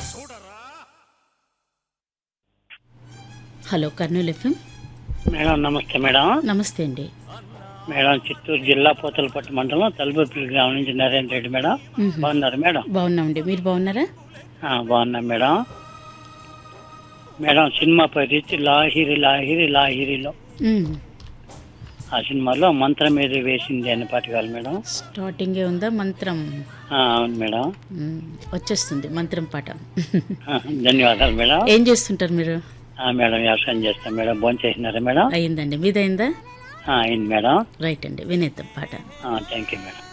Hello Kurnool FM madam నమస్తే madam నమస్తే అండి మేడం చిత్తూరు జిల్లా పోతలపట్టు మండలం తలుపుపల్లి గ్రామం నుంచి నరేంద్ర రెడ్డి మేడం మ్మ్. బాగున్నారు మేడం బాగున్నామండి మీరు బాగున్నారా ఆ, బాగున్నాం మేడం మేడం సినిమా పరిస్థితి లాహిరి లాహిరి లాహిరిలో మ్మ్. ఆ సినిమాలో మంత్రం ఏదో వేసింది అని పాట కాదు మేడం స్టార్టింగే ఉందా మంత్రం ఆ, అవును మేడం మ్మ్. వచ్చేస్తుంది మంత్రం పాట ఆ, ధన్యవాదాలు మేడం ఏం చేస్తుంటారు మీరు ఆ, మేడం వ్యవసాయం చేస్తాం మేడం భోజనం చేసినారా మేడం అయిందండి మీదైందా ఆ, అయింది మేడం రైట్ అండి వినేద్దాం పాట థ్యాంక్ యూ మేడం